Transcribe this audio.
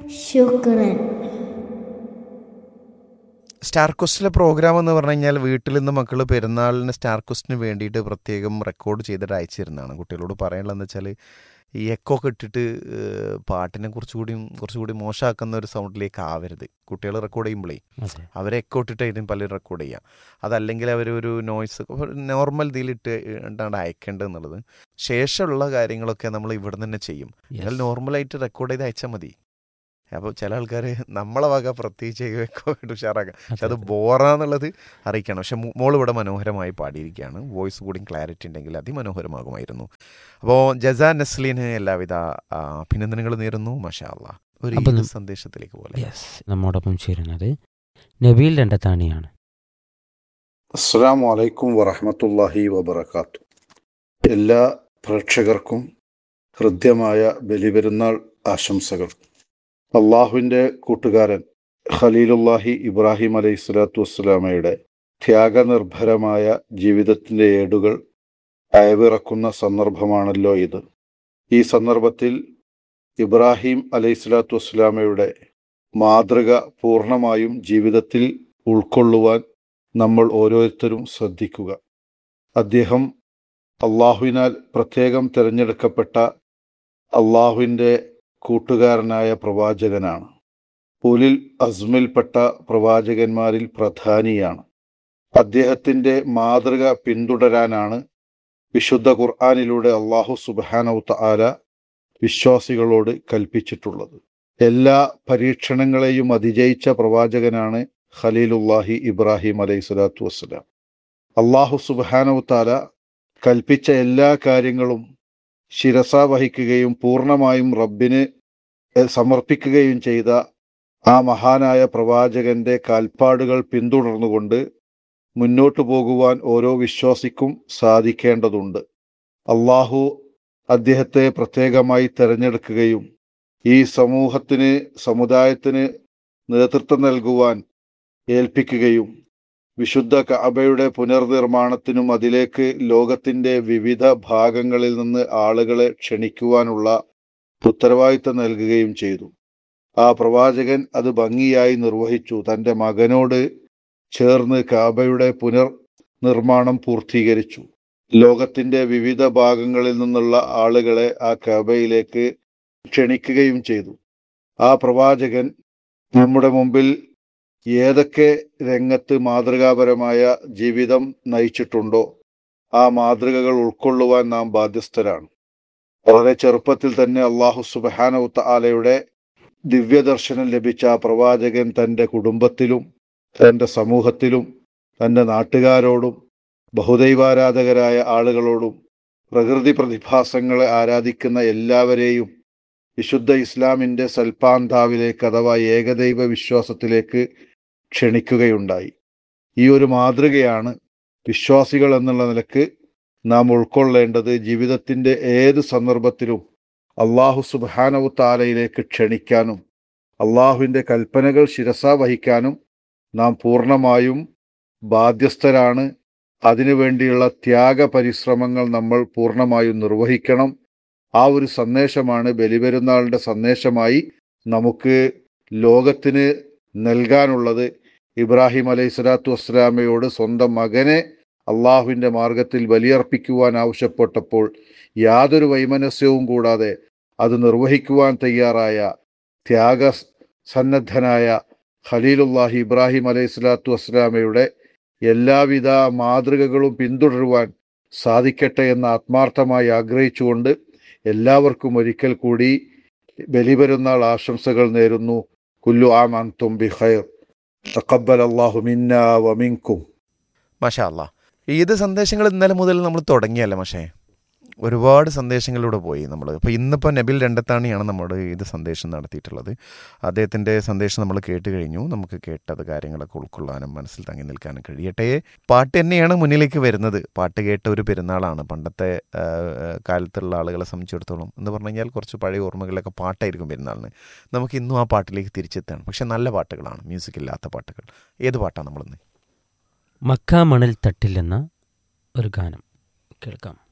ശുക്രൻ star ക്വസ്റ്റിലെ programme എന്ന് പറഞ്ഞു കഴിഞ്ഞാൽ വീട്ടിൽ നിന്ന് മക്കൾ പെരുന്നാളിന് സ്റ്റാർ ക്വസ്റ്റിന് വേണ്ടിയിട്ട് പ്രത്യേകം റെക്കോർഡ് ചെയ്തിട്ട് അയച്ചിരുന്നതാണ് കുട്ടികളോട് പറയാനുള്ളതെന്ന് വെച്ചാൽ ഈ എക്കോ ഒക്കെ ഇട്ടിട്ട് ഏഹ്, പാട്ടിനെ കുറച്ചുകൂടി കുറച്ചുകൂടി മോശമാക്കുന്ന ഒരു സൗണ്ടിലേക്ക് ആവരുത് കുട്ടികൾ റെക്കോർഡ് ചെയ്യുമ്പോഴേ അതെ അവരെ എക്കോ ഇട്ടിട്ടായിരിക്കും പലരും റെക്കോർഡ് ചെയ്യുക അതല്ലെങ്കിൽ അവർ ഒരു നോയ്സ് നോർമൽ ഇതിലിട്ട് ഇട്ടാണ് അയക്കേണ്ടത് എന്നുള്ളത് ശേഷമുള്ള കാര്യങ്ങളൊക്കെ നമ്മൾ ഇവിടെ തന്നെ ചെയ്യും നിങ്ങൾ നോർമലായിട്ട് റെക്കോർഡ് ചെയ്ത് അയച്ചാൽ മതി അപ്പോൾ ചില ആൾക്കാർ നമ്മളെ വക പ്രത്യേകിച്ച് എക്കോ ഇട്ട് ഉഷാറാക്കാം പക്ഷെ അത് ബോറാന്നുള്ളത് അറിയിക്കണം പക്ഷെ മോ- മോൾ ഇവിടെ മനോഹരമായി പാടിയിരിക്കുകയാണ് വോയിസ് കൂടി ക്ലാരിറ്റി ഉണ്ടെങ്കിൽ അതിമനോഹരമാകുമായിരുന്നു അപ്പോൾ ജസ നസ്ലീന് എല്ലാവിധ ആ, അഭിനന്ദനങ്ങൾ നേരുന്നു മഷാ അല്ലാ ഒരു അപ്പോൾ ഈദ് നം- സന്ദേശത്തിലേക്ക് പോലെ യെസ് നമ്മോടൊപ്പം ചേരുന്നത് നബീൽ രണ്ടത്താണിയാണ് അസ്സാം വലൈക്കും വറഹമത്തല്ലാഹി വബർക്കാത്തു എല്ലാ പ്രേക്ഷകർക്കും ഹൃദ്യമായ ബലിപെരുന്നാൾ ആശംസകൾ അള്ളാഹുവിൻ്റെ കൂട്ടുകാരൻ ഖലീലുല്ലാഹി ഇബ്രാഹിം അലൈഹി സ്വലാത്തു വസ്സലാമയുടെ ത്യാഗനിർഭരമായ ജീവിതത്തിൻ്റെ ഏടുകൾ അയവിറക്കുന്ന സന്ദർഭമാണല്ലോ ഇത് ഈ സന്ദർഭത്തിൽ ഇബ്രാഹിം അലൈഹി സ്വലാത്തു വസ്സലാമയുടെ മാതൃക പൂർണ്ണമായും ജീവിതത്തിൽ ഉൾക്കൊള്ളുവാൻ നമ്മൾ ഓരോരുത്തരും ശ്രദ്ധിക്കുക അദ്ദേഹം അള്ളാഹുവിനാൽ പ്രത്യേകം തിരഞ്ഞെടുക്കപ്പെട്ട അള്ളാഹുവിൻ്റെ കൂട്ടുകാരനായ പ്രവാചകനാണ് പുലിൽ അസ്മിൽപ്പെട്ട പ്രവാചകന്മാരിൽ പ്രധാനിയാണ് അദ്ദേഹത്തിൻ്റെ മാതൃക പിന്തുടരാനാണ് വിശുദ്ധ ഖുർആാനിലൂടെ അള്ളാഹു സുബാനവ് ആല വിശ്വാസികളോട് കൽപ്പിച്ചിട്ടുള്ളത് എല്ലാ പരീക്ഷണങ്ങളെയും അതിജയിച്ച പ്രവാചകനാണ് ഖലീലുല്ലാഹി ഇബ്രാഹിം അലൈഹി സ്വലാത്തു വസ്സലാം അള്ളാഹു സുബാനവ് താല കൽപ്പിച്ച എല്ലാ കാര്യങ്ങളും ശിരസ വഹിക്കുകയും പൂർണ്ണമായും റബ്ബിന് എ- സമർപ്പിക്കുകയും ചെയ്ത ആ മഹാനായ പ്രവാചകന്റെ കാൽപ്പാടുകൾ പിന്തുടർന്നുകൊണ്ട് മുന്നോട്ടു പോകുവാൻ ഓരോ വിശ്വാസിക്കും സാധിക്കേണ്ടതുണ്ട് അള്ളാഹു അദ്ദേഹത്തെ പ്രത്യേകമായി തിരഞ്ഞെടുക്കുകയും ഈ സമൂഹത്തിന് സമുദായത്തിന് നേതൃത്വം നൽകുവാൻ ഏൽപ്പിക്കുകയും വിശുദ്ധ കഅബയുടെ പുനർനിർമ്മാണത്തിനും അതിലേക്ക് ലോകത്തിന്റെ വിവിധ ഭാഗങ്ങളിൽ നിന്ന് ആളുകളെ ക്ഷണിക്കുവാനുള്ള ഉത്തരവാദിത്തം നൽകുകയും ചെയ്തു ആ പ്രവാചകൻ അത് ഭംഗിയായി നിർവഹിച്ചു തൻ്റെ മകനോട് ചേർന്ന് കാബയുടെ പുനർ നിർമ്മാണം പൂർത്തീകരിച്ചു ലോകത്തിന്റെ വിവിധ ഭാഗങ്ങളിൽ നിന്നുള്ള ആളുകളെ ആ കാബയിലേക്ക് ക്ഷണിക്കുകയും ചെയ്തു ആ പ്രവാചകൻ നമ്മുടെ മുമ്പിൽ ഏതൊക്കെ രംഗത്ത് മാതൃകാപരമായ ജീവിതം നയിച്ചിട്ടുണ്ടോ ആ മാതൃകകൾ ഉൾക്കൊള്ളുവാൻ നാം ബാധ്യസ്ഥരാണ് വളരെ ചെറുപ്പത്തിൽ തന്നെ അള്ളാഹു സുബാനവുത്ത ആലയുടെ ദിവ്യദർശനം ലഭിച്ച ആ പ്രവാചകൻ തൻ്റെ കുടുംബത്തിലും തൻ്റെ സമൂഹത്തിലും തൻ്റെ നാട്ടുകാരോടും ബഹുദൈവാരാധകരായ ആളുകളോടും പ്രകൃതി പ്രതിഭാസങ്ങളെ ആരാധിക്കുന്ന എല്ലാവരെയും വിശുദ്ധ ഇസ്ലാമിൻ്റെ സൽപാന്താവിലേക്ക് അഥവാ ഏകദൈവ വിശ്വാസത്തിലേക്ക് ക്ഷണിക്കുകയുണ്ടായി ഈ ഒരു മാതൃകയാണ് വിശ്വാസികൾ എന്നുള്ള നിലക്ക് നാം ഉൾക്കൊള്ളേണ്ടത് ജീവിതത്തിൻ്റെ ഏത് സന്ദർഭത്തിലും അള്ളാഹു സുബാനവു താലയിലേക്ക് ക്ഷണിക്കാനും അള്ളാഹുവിൻ്റെ കൽപ്പനകൾ ശിരസ വഹിക്കാനും നാം പൂർണ്ണമായും ബാധ്യസ്ഥരാണ് അതിനുവേണ്ടിയുള്ള ത്യാഗ പരിശ്രമങ്ങൾ നമ്മൾ പൂർണ്ണമായും നിർവഹിക്കണം ആ ഒരു സന്ദേശമാണ് ബലിപെരുന്നാളിൻ്റെ സന്ദേശമായി നമുക്ക് ലോകത്തിന് നൽകാനുള്ളത് ഇബ്രാഹിം അലൈഹി സ്വലാത്തു വസ്സലാമയോട് സ്വന്തം മകനെ അള്ളാഹുവിൻ്റെ മാർഗത്തിൽ ബലിയർപ്പിക്കുവാൻ ആവശ്യപ്പെട്ടപ്പോൾ യാതൊരു വൈമനസ്യവും കൂടാതെ അത് നിർവഹിക്കുവാൻ തയ്യാറായ ത്യാഗ സന്നദ്ധനായ ഖലീലുല്ലാഹി ഇബ്രാഹിം അലൈഹി സ്വലാത്തു വസ്സലാമയുടെ എല്ലാവിധ മാതൃകകളും പിന്തുടരുവാൻ സാധിക്കട്ടെ എന്ന് ആത്മാർത്ഥമായി ആഗ്രഹിച്ചുകൊണ്ട് എല്ലാവർക്കും ഒരിക്കൽ കൂടി ബലിപെരുന്നാൾ ആശംസകൾ നേരുന്നു കുല്ലു ആം അൻതും ബി ഖൈർ തഖബ്ബൽ അല്ലാഹു മിന്ന വമിൻകും മഷാ അല്ലാ ഈദ് സന്ദേശങ്ങൾ ഇന്നലെ മുതൽ നമ്മൾ തുടങ്ങിയല്ലേ മഷേ ഒരുപാട് സന്ദേശങ്ങളിലൂടെ പോയി നമ്മൾ അപ്പോൾ ഇന്നിപ്പോൾ നബിൽ രണ്ടത്താണിയാണ് നമ്മുടെ ഇത് സന്ദേശം നടത്തിയിട്ടുള്ളത് അദ്ദേഹത്തിൻ്റെ സന്ദേശം നമ്മൾ കേട്ട് കഴിഞ്ഞു നമുക്ക് കേട്ടത് കാര്യങ്ങളൊക്കെ ഉൾക്കൊള്ളാനും മനസ്സിൽ തങ്ങി നിൽക്കാനും കഴിയട്ടെ പാട്ട് തന്നെയാണ് മുന്നിലേക്ക് വരുന്നത് പാട്ട് കേട്ട ഒരു പെരുന്നാളാണ് പണ്ടത്തെ ആ, കാലത്തുള്ള ആളുകളെ സംബന്ധിച്ചിടത്തോളം എന്ന് പറഞ്ഞു കഴിഞ്ഞാൽ കുറച്ച് പഴയ ഓർമ്മകളിലൊക്കെ പാട്ടായിരിക്കും പെരുന്നാളിന് നമുക്ക് ഇന്നും ആ പാട്ടിലേക്ക് തിരിച്ചെത്താണ് പക്ഷെ നല്ല പാട്ടുകളാണ് മ്യൂസിക് ഇല്ലാത്ത പാട്ടുകൾ ഏത് പാട്ടാണ് നമ്മളിന്ന് മക്ക മണൽ തട്ടില്ലെന്ന ഒരു ഗാനം കേൾക്കാം